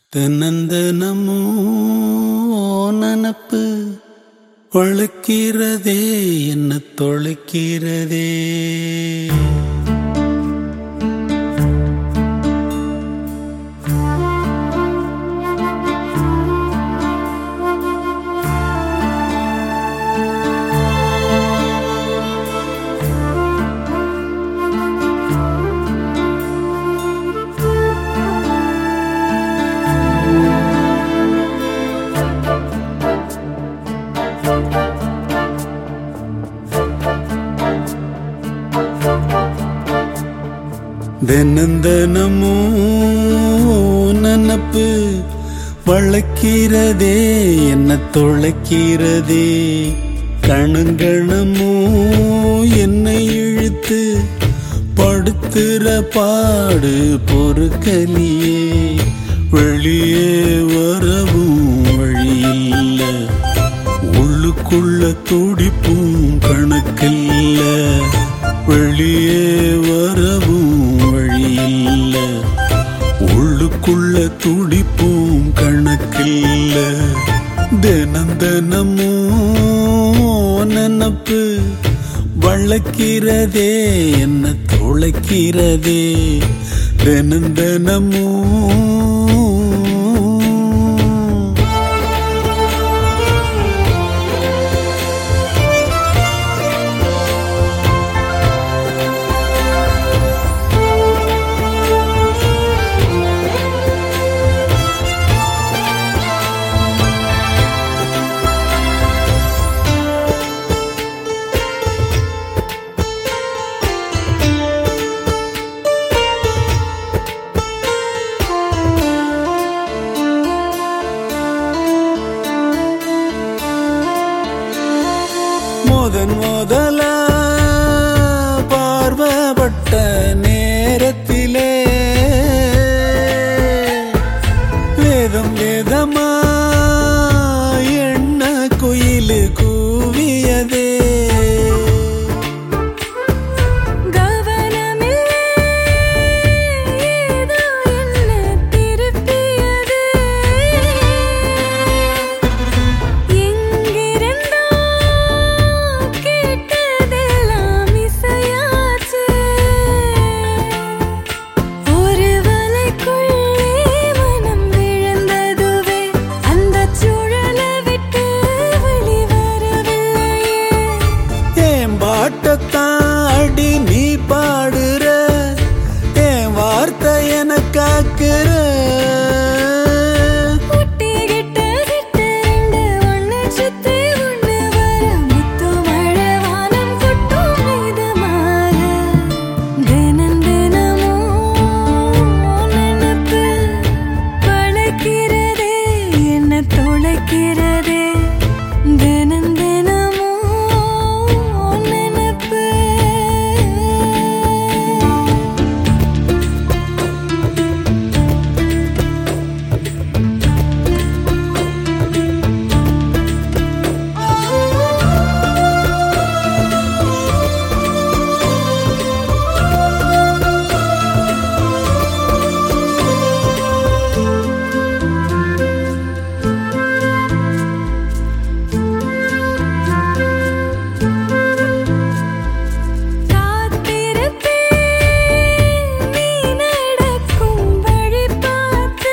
தினந்தனமோ நனப்பு வளர்க்கிறதே என்ன தொலைக்கிறதே தினந்தனமோ நனப்பு வளர்க்கிறதே என்ன தொலைக்கிறதே கணங்கணமோ என்னை இழுத்து படுத்துற பாடு பொறுக்கலியே வெளியே வரவும் வழியில்ல உள்ளுக்குள்ள துடிப்பும் கணக்கில்ல வெளியே வரவும் வழியில்ல உள்ளுக்குள்ள துடிப்பும் கணக்கில்ல தினம் தினமோ நினப்பு வளர்க்கிறதே என்ன தொலைக்கிறதே தினம் தினமோ முதன் முதல பார்வப்பட்ட நேரத்திலே வேதம் வேதமா எண்ண குயில் கூவியதே கவனமில்லை ஏதோ என்ன திருப்பியது எங்கிருந்தோ கேட்டதெல்லாம் இசையாச்சு ஒரு வலைக்குள்ளே மனம் விழுந்ததுவே அந்தச் சுழலை விட்டு வெளிவரவில்லையே ஏன் பாட்டத்தான் அடி நீ பாடுற ஏன் வார்த்தை எனக்காக்குற முட்டிக்கிட்ட சிட்டு ரெண்டு ஒண்ணு சுத்தி ஒண்ணு வர முத்து மழை வானம் கொட்டும் மிதமாக தினம் தினமும் நினைப்பு பழக்கிறதே என்ன தொலைக்கிறதே தினம் தினமும் நினைப்பு காத்திருப்பேன் நீ நடக்கும் வழி பார்த்து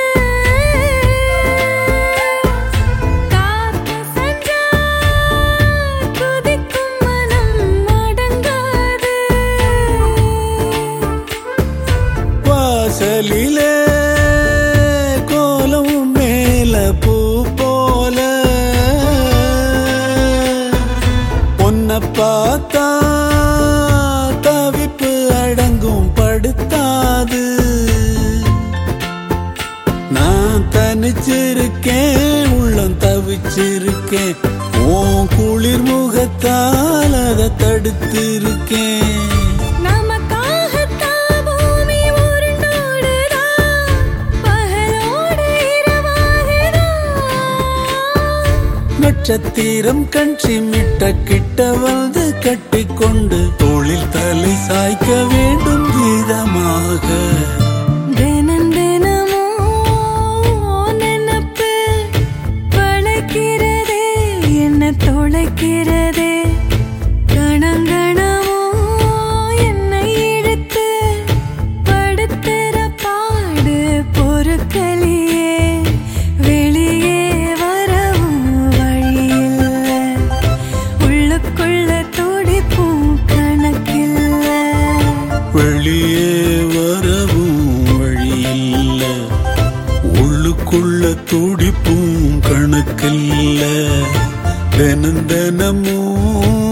காத்து சென்றா குதிக்கும் மனம் அடங்காது வாசலிலே கோலம் மேல பூ போல உன்னை பார்த்தா தவிப்பு அடங்கும் படுத்தாது நான் தனிச்சிருக்கேன் உள்ளம் தவிச்சிருக்கேன் உன் குளிர் முகத்தால் அதை தடுத்திருக்கேன் நமக்காகத்தான் பூமி உருண்டோடுதா பகலோடு இரவாகுதா நட்சத்திரம் கண் சிமிட்ட கிட்ட வந்து கட்டிக்கொண்டு தோளில் தலை சாய்க்க வேண்டும் கீதமாக தினம் தினமும் இல்ல தினம் தினமும்